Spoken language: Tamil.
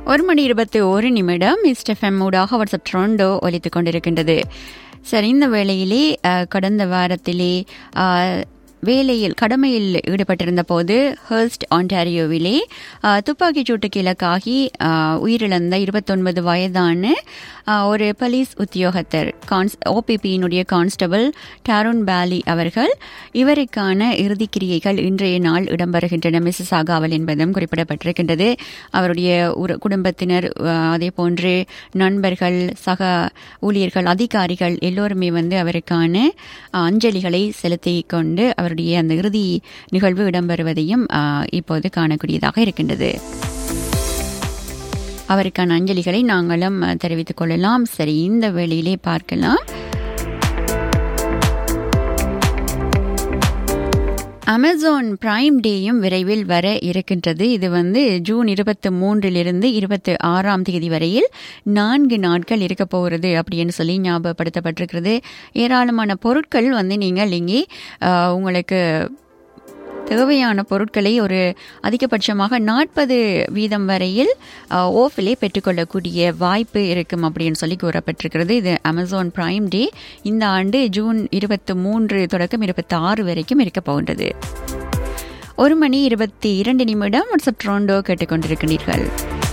ஒரு மணி இருபத்தி ஒரு நிமிடம் இஸ்டெஃப்எம் ஊடாக வாட்ஸ்அப் ட்ரோண்டோ ஒலித்துக் கொண்டிருக்கின்றது சரி இந்த வேளையிலே அஹ், கடந்த வாரத்திலே அஹ், வேலையில் கடமையில் ஈடுபட்டிருந்த போது ஹர்ஸ்ட் ஆண்டாரியோவிலே அஹ், துப்பாக்கிச் சூட்டுக்கு இலக்காகி அஹ், உயிரிழந்த இருபத்தொன்பது வயதான அஹ், ஒரு போலீஸ் உத்தியோகத்தர் கான்ஸ் ஓபிபியினுடைய கான்ஸ்டபிள் டாரோன் பேலி அவர்கள் இவருக்கான இறுதிக் கிரியைகள் இன்றைய நாள் இடம்பெறுகின்றன மிஸ்ஸஸ் ஆகாவல் என்பதும் குறிப்பிடப்பட்டிருக்கின்றது அவருடைய உற- குடும்பத்தினர் அஹ், அதே போன்று நண்பர்கள் சக ஊழியர்கள் அதிகாரிகள் எல்லோருமே வந்து அவருக்கான அஹ், அஞ்சலிகளை செலுத்தி கொண்டு அவருடைய அந்த இறுதி நிகழ்வு இடம்பெறுவதையும் அஹ், இப்போது காணக்கூடியதாக இருக்கின்றது அவருக்கான அஞ்சலிகளை நாங்களும் அஹ், தெரிவித்துக் கொள்ளலாம் சரி இந்த வேளையிலே பார்க்கலாம் அமேசான் பிரைம் டேயும் விரைவில் வர இருக்கின்றது இது வந்து ஜூன் இருபத்தி மூன்றிலிருந்து இருபத்தி ஆறாம் தேதி வரையில் நான்கு நாட்கள் இருக்க போகிறது அப்படின்னு சொல்லி ஞாபகப்படுத்தப்பட்டிருக்கிறது ஏராளமான பொருட்கள் வந்து நீங்கள் இங்கே அஹ், உங்களுக்கு தேவையான பொருட்களை ஒரு அதிகபட்சமாக நாற்பது வீதம் வரையில் அஹ், ஓஃபிலே பெற்றுக்கொள்ளக்கூடிய வாய்ப்பு இருக்கும் அப்படின்னு சொல்லி கூறப்பட்டிருக்கிறது இது அமேசான் பிரைம் டே இந்த ஆண்டு ஜூன் இருபத்தி மூன்று தொடக்கம் இருபத்தி ஆறு வரைக்கும் இருக்க போகின்றது ஒரு மணி இருபத்தி இரண்டு நிமிடம் வாட்ஸ்அப் ட்ரோண்டோ கேட்டுக்கொண்டிருக்கிறீர்கள்